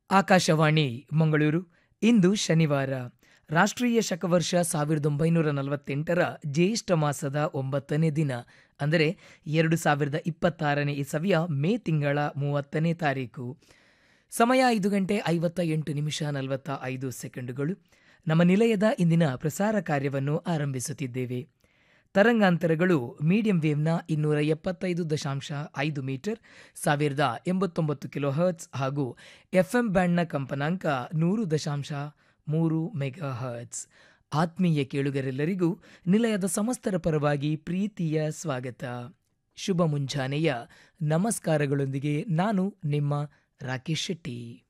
ಆಕಾಶವಾಣಿ ಮಂಗಳೂರು ಇಂದು ಶನಿವಾರ ರಾಷ್ಟ್ರೀಯ ಶಕವರ್ಷ ಸಾವಿರದ ಒಂಬೈನೂರ ನಲವತ್ತೆಂಟರ ಜ್ಯೇಷ್ಠ ಮಾಸದ ಒಂಬತ್ತನೇ ದಿನ ಅಂದರೆ ಎರಡು ಸಾವಿರದ ಇಪ್ಪತ್ತಾರನೇ ಇಸವಿಯ ಮೇ ತಿಂಗಳ ಮೂವತ್ತನೇ ತಾರೀಕು ಸಮಯ ಐದು ಗಂಟೆ ಐವತ್ತ ಎಂಟು ನಿಮಿಷ ನಲವತ್ತ ಐದು ಸೆಕೆಂಡುಗಳು ನಮ್ಮ ನಿಲಯದ ಇಂದಿನ ಪ್ರಸಾರ ಕಾರ್ಯವನ್ನು ಆರಂಭಿಸುತ್ತಿದ್ದೇವೆ ತರಂಗಾಂತರಗಳು ಮೀಡಿಯಂ ವೇವ್ನ ಇನ್ನೂರ ಎಪ್ಪತ್ತೈದು ದಶಾಂಶ ಐದು ಮೀಟರ್ ಸಾವಿರದ ಎಂಬತ್ತೊಂಬತ್ತು ಕಿಲೋ ಹರ್ಟ್ಸ್ ಹಾಗೂ ಎಫ್ಎಂ ಬ್ಯಾಂಡ್ನ ಕಂಪನಾಂಕ ನೂರು ದಶಾಂಶ ಮೂರು ಮೆಗಾ ಹರ್ಟ್ಸ್ ಆತ್ಮೀಯ ಕೇಳುಗರೆಲ್ಲರಿಗೂ ನಿಲಯದ ಸಮಸ್ತರ ಪರವಾಗಿ ಪ್ರೀತಿಯ ಸ್ವಾಗತ ಶುಭ ಮುಂಜಾನೆಯ ನಮಸ್ಕಾರಗಳೊಂದಿಗೆ ನಾನು ನಿಮ್ಮ ರಾಕೇಶ್ ಶೆಟ್ಟಿ